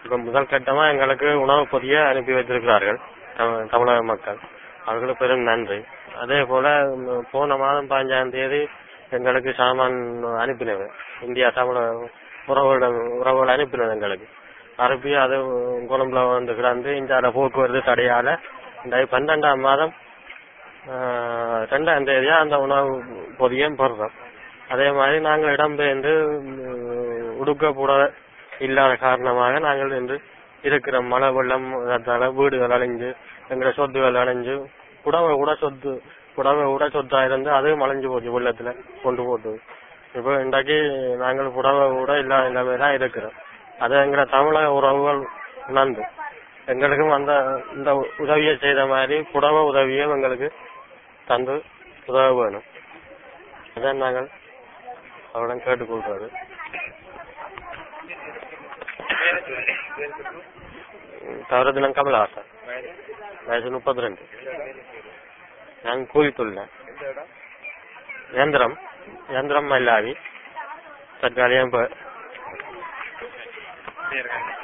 இப்ப முதல் கட்டமா எங்களுக்கு உணவு பொதிய அனுப்பி வைத்திருக்கிறார்கள் தமிழ்- தமிழக மக்கள் அவர்களுக்கு பெரும் நன்றி அதே போல ம், போன மாதம் பதினஞ்சாம் தேதி எங்களுக்கு சாமான் அனுப்பினது இந்தியா தமிழக உறவுகள் உறவுகள் அனுப்பினது எங்களுக்கு அனுப்பி அது கொழும்புல வந்து கிடந்து இந்த போக்குவரத்து தடையால இந்த பன்னெண்டாம் மாதம் ஆஹ், ரெண்டாம் தேதியா அந்த உணவு பொதியம் பெறுறோம் அதே மாதிரி நாங்கள் இடம்பெயர்ந்து ம், உடுக்கப்பட இல்லாத காரணமாக நாங்கள் இன்று இருக்கிற மழை வெள்ளம் அதனால வீடுகள் அழிஞ்சு எங்களோட சொத்துகள் அழிஞ்சு புடவை கூட சொத்து புடவை கூட சொத்தா இருந்து அது மலைஞ்சு போச்சு வெள்ளத்துல கொண்டு போட்டு இப்போ இன்றைக்கு நாங்கள் புடவை கூட இல்லாத நிலைமை தான் இருக்கிறோம் அது எங்களோட தமிழக உறவுகள் உணர்ந்து எங்களுக்கும் அந்த இந்த உதவியை செய்த மாதிரி புடவை உதவியும் எங்களுக்கு தந்து உதவ வேணும் அதான் நாங்கள் அவரிடம் கேட்டுக்கொள்றது தவிர தினம் கமலஹாசன் வயசு முப்பத்தி ரெண்டு நான் கூலி தொழில் யந்திரம் யந்திரம் மல்லாவி தற்காலிகம் இப்போ